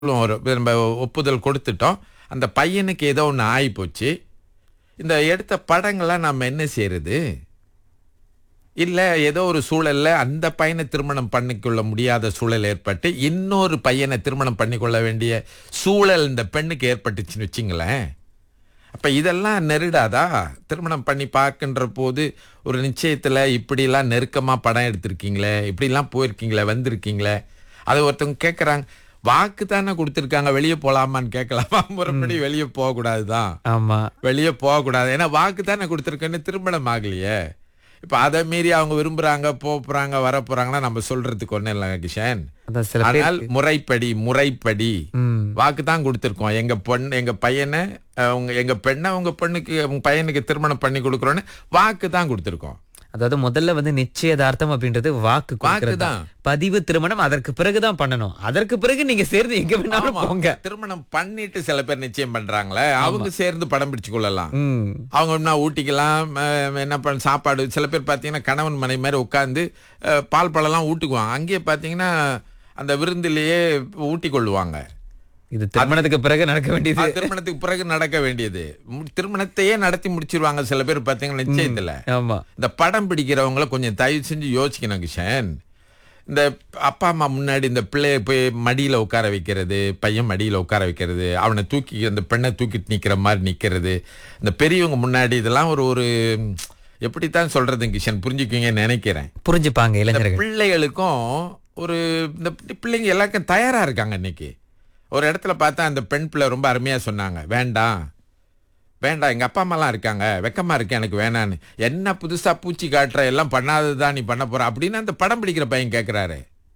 ஒரு நம்ம ஒப்புதல் கொடுத்துட்டோம் அந்த பையனுக்கு ஏதோ ஒன்று ஆகி போச்சு இந்த எடுத்த படங்கள்லாம் நம்ம என்ன செய்யறது இல்லை ஏதோ ஒரு சூழல்ல அந்த பையனை திருமணம் பண்ணிக்கொள்ள முடியாத சூழல் ஏற்பட்டு இன்னொரு பையனை திருமணம் பண்ணிக்கொள்ள வேண்டிய சூழல் இந்த பெண்ணுக்கு ஏற்பட்டுச்சுன்னு வச்சுங்களேன் அப்ப இதெல்லாம் நெருடாதா திருமணம் பண்ணி பார்க்கின்ற போது ஒரு நிச்சயத்துல இப்படிலாம் நெருக்கமா படம் எடுத்திருக்கீங்களே இப்படிலாம் போயிருக்கீங்களே வந்திருக்கீங்களே அதை ஒருத்தவங்க கேட்குறாங்க வாக்கு தானே கொடுத்துருக்காங்க வெளியே போலாமான்னு கேட்கலாமா முறைப்படி வெளியே போகக்கூடாதுதான் ஆமா வெளியே போகக்கூடாது ஏன்னா வாக்கு தானே கொடுத்துருக்கேன்னு திருமணம் ஆகலையே இப்போ அதை மீறி அவங்க விரும்புறாங்க போறாங்க வர போறாங்கன்னா நம்ம சொல்றதுக்கு ஒன்றும் இல்லைங்க கிஷன் அதான் சில பேர் ஆனால் முறைப்படி முறைப்படி ம் வாக்கு தான் கொடுத்துருக்கோம் எங்க பொண்ணு எங்க பையனை அஹ், உங்க எங்க பெண்ணை உங்க பொண்ணுக்கு உங்க பையனுக்கு திருமணம் பண்ணி கொடுக்குறோன்னு வாக்கு தான் கொடுத்துருக்கோம் அதாவது முதல்ல வந்து நிச்சயதார்த்தம் அப்படின்றது வாக்கு கொடுக்கிறது தான். தான். பதிவு திருமணம் அதற்கு பிறகுதான் பண்ணணும் அதற்கு பிறகு நீங்க சேர்ந்து எங்க வேணாலும் ஆமா. போங்க திருமணம் பண்ணிட்டு சில பேர் நிச்சயம் பண்றாங்களே அவங்க சேர்ந்து படம் பிடிச்சு கொள்ளலாம் ம் அவங்க என்ன ஊட்டிக்கலாம் அஹ், என்ன பண்ண சாப்பாடு சில பேர் பார்த்தீங்கன்னா கணவன் மனைவி மாதிரி உட்காந்து பால் பழம்லாம் ஊட்டுக்குவாங்க அங்கேயே பார்த்தீங்கன்னா அந்த விருந்திலேயே ஊட்டி கொள்ளுவாங்க இது திருமணத்துக்கு பிறகு நடக்க வேண்டியது அது திருமணத்துக்கு பிறகு நடக்க வேண்டியது மு- திருமணத்தையே நடத்தி முடிச்சிருவாங்க சில பேர் பார்த்தீங்கன்னா நிச்சயத்துல ஆமா இந்த படம் பிடிக்கிறவங்கள கொஞ்சம் தயவு செஞ்சு யோசிக்கணும் கிஷன் இந்த அப்பா அம்மா முன்னாடி இந்த பிள்ளைய போய் மடியில உட்கார வைக்கிறது பையன் மடியில உட்கார வைக்கிறது அவனை தூக்கி அந்த பெண்ணை தூக்கிட்டு நிக்கிற மாதிரி நிக்கிறது இந்த பெரியவங்க முன்னாடி இதெல்லாம் ஒரு ஒரு ம், எப்படித்தான் சொல்றது கிஷன் புரிஞ்சுக்குவீங்கன்னு நினைக்கிறேன் புரிஞ்சுப்பாங்க இந்த இளைஞர்கள் பிள்ளைகளுக்கும் ஒரு இந்த பிள்ளைங்க எல்லாருக்கும் தயாரா இருக்காங்க இன்னைக்கு ஒரு இடத்துல பார்த்தா அந்த பெண் பிள்ளை ரொம்ப அருமையா சொன்னாங்க வேண்டாம் வேண்டாம் எங்க அப்பா அம்மாலாம் இருக்காங்க வெக்கமா இருக்கு எனக்கு வேணான்னு என்ன புதுசா பூச்சி காட்டுற எல்லாம் பண்ணாததான் நீ பண்ண போற அப்படின்னு அந்த படம் பிடிக்கிற பையன் கேட்கிறாரு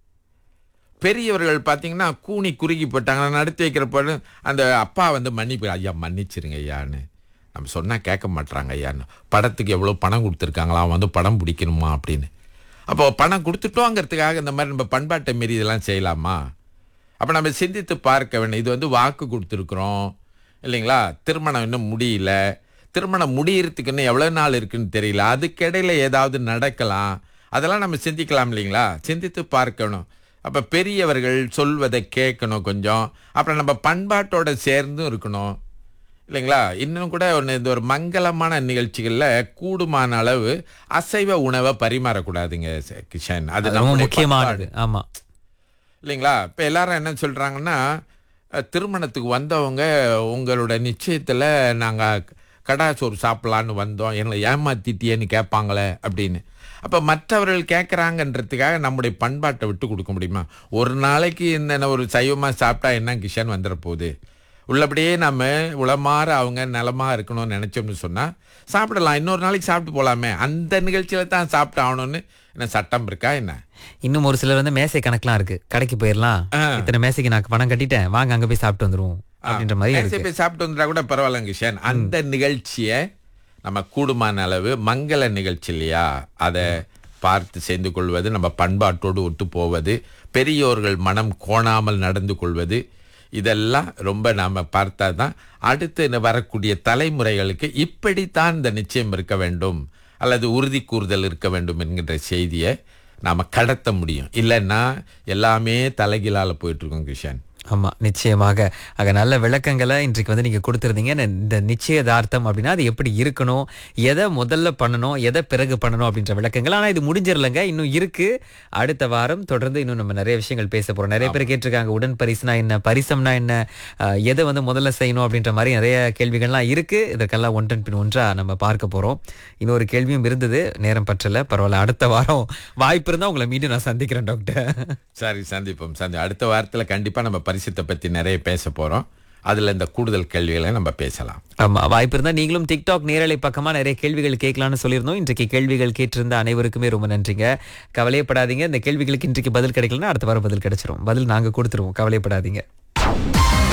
பெரியவர்கள் பார்த்தீங்கன்னா கூனி குறுகி போட்டாங்க நான் நடத்தி வைக்கிற பொண்ணு அந்த அப்பா வந்து மன்னிப்பு ஐயா மன்னிச்சிருங்க ஐயான்னு நம்ம சொன்னா கேட்க மாட்றாங்க ஐயான்னு படத்துக்கு எவ்வளோ பணம் கொடுத்துருக்காங்களா அவன் வந்து படம் பிடிக்கணுமா அப்படின்னு அப்போ பணம் கொடுத்துட்டோங்கிறதுக்காக இந்த மாதிரி நம்ம பண்பாட்டை மீறி இதெல்லாம் செய்யலாமா அப்போ நம்ம சிந்தித்து பார்க்க வேண்டும் இது வந்து வாக்கு கொடுத்துருக்குறோம் இல்லைங்களா திருமணம் இன்னும் முடியல திருமணம் முடியறதுக்கு இன்னும் எவ்வளோ நாள் இருக்குன்னு தெரியல அதுக்கிடையில ஏதாவது நடக்கலாம் அதெல்லாம் நம்ம சிந்திக்கலாம் இல்லைங்களா சிந்தித்து பார்க்கணும் அப்போ பெரியவர்கள் சொல்வதை கேட்கணும் கொஞ்சம் அப்புறம் நம்ம பண்பாட்டோட சேர்ந்தும் இருக்கணும் இல்லைங்களா இன்னும் கூட ஒன்று இந்த ஒரு மங்களமான நிகழ்ச்சிகளில் கூடுமான அளவு அசைவ உணவை பரிமாறக்கூடாதுங்க ச- கிஷன் அது ரொம்ப நம்முடைய முக்கியமானது ஆமா இல்லைங்களா இப்போ எல்லாரும் என்ன சொல்கிறாங்கன்னா அஹ், திருமணத்துக்கு வந்தவங்க உங்களோட நிச்சயத்தில் நாங்கள் கடா சோறு சாப்பிட்லான்னு வந்தோம் எங்களை ஏமாத்திட்டியேன்னு கேட்பாங்களே அப்படின்னு அப்போ மற்றவர்கள் கேட்குறாங்கன்றதுக்காக நம்முடைய பண்பாட்டை விட்டு கொடுக்க முடியுமா ஒரு நாளைக்கு இந்த ஒரு சைவமாக சாப்பிட்டா என்ன கிஷன் வந்துட போகுது உள்ளபடியே நம்ம உளமாற அவங்க நலமா இருக்கணும்னு நினைச்சோம்னு சொன்னா சாப்பிடலாம் இன்னொரு நாளைக்கு சாப்பிட்டு போலாமே அந்த நிகழ்ச்சியில தான் சாப்பிட்டு ஆகணும்னு என்ன சட்டம் இருக்கா என்ன இன்னும் ஒரு சிலர் வந்து மேசை கணக்கெல்லாம் இருக்கு கடைக்கு போயிடலாம் இத்தனை மேசைக்கு நான் பணம் கட்டிட்டேன் வாங்க அங்க போய் சாப்பிட்டு வந்துருவோம் அப்படின்ற மாதிரி மேசை இருக்கு போய் சாப்பிட்டு வந்துட்டா கூட பரவாயில்ல கிஷன் அந்த நிகழ்ச்சியை நம்ம கூடுமான அளவு மங்கள நிகழ்ச்சி இல்லையா அதை பார்த்து சேர்ந்து கொள்வது நம்ம பண்பாட்டோடு ஒத்து போவது பெரியோர்கள் மனம் கோணாமல் நடந்து கொள்வது இதெல்லாம் ரொம்ப நாம பார்த்தா தான் அடுத்து இன்னும் வரக்கூடிய தலைமுறைகளுக்கு இப்படித்தான் இந்த நிச்சயம் இருக்க வேண்டும் அல்லது உறுதி கூறுதல் இருக்க வேண்டும் என்கின்ற செய்தியை நாம கடத்த முடியும் இல்லைன்னா எல்லாமே தலைகீழால போயிட்டு இருக்கோம் கிஷன் ஆமா நிச்சயமாக ஆக நல்ல விளக்கங்களை இன்றைக்கு வந்து நீங்க கொடுத்திருந்தீங்க ந- இந்த நிச்சயதார்த்தம் அப்படின்னா அது எப்படி இருக்கணும் எதை முதல்ல பண்ணணும் எதை பிறகு பண்ணணும் அப்படின்ற விளக்கங்கள் ஆனா இது முடிஞ்சிடலங்க இன்னும் இருக்கு அடுத்த வாரம் தொடர்ந்து இன்னும் நம்ம நிறைய விஷயங்கள் பேச போறோம் நிறைய பேர் கேட்டிருக்காங்க உடன் பரிசுனா என்ன பரிசம்னா என்ன அஹ், எதை வந்து முதல்ல செய்யணும் அப்படின்ற மாதிரி நிறைய கேள்விகள்லாம் இருக்கு இதற்கெல்லாம் ஒன்றன் பின் ஒன்றா நம்ம பார்க்க போறோம் இன்னொரு கேள்வியும் இருந்தது நேரம் பற்றல பரவாயில்ல அடுத்த வாரம் வாய்ப்பு இருந்தா உங்களை மீண்டும் நான் சந்திக்கிறேன் டாக்டர் சரி சந்திப்போம் சந்தி அடுத்த வாரத்தில் கண்டிப்பாக நம்ம பரிசுத்தை பற்றி நிறைய பேச போகிறோம் அதில் இந்த கூடுதல் கேள்விகளை நம்ம பேசலாம் ஆமா வாய்ப்பு இருந்தா நீங்களும் டிக்டாக் நேரலை பக்கமா நிறைய கேள்விகள் கேட்கலாம்னு சொல்லியிருந்தோம் இன்றைக்கு கேள்விகள் கேட்டிருந்த அனைவருக்குமே ரொம்ப நன்றிங்க கவலையப்படாதீங்க இந்த கேள்விகளுக்கு இன்றைக்கு பதில் கிடைக்கலன்னா அடுத்த வாரம் பதில் கிடைச்சிரும் பதில் நாங்க கொடுத்துருவோம் கவலையப்படாதீங்க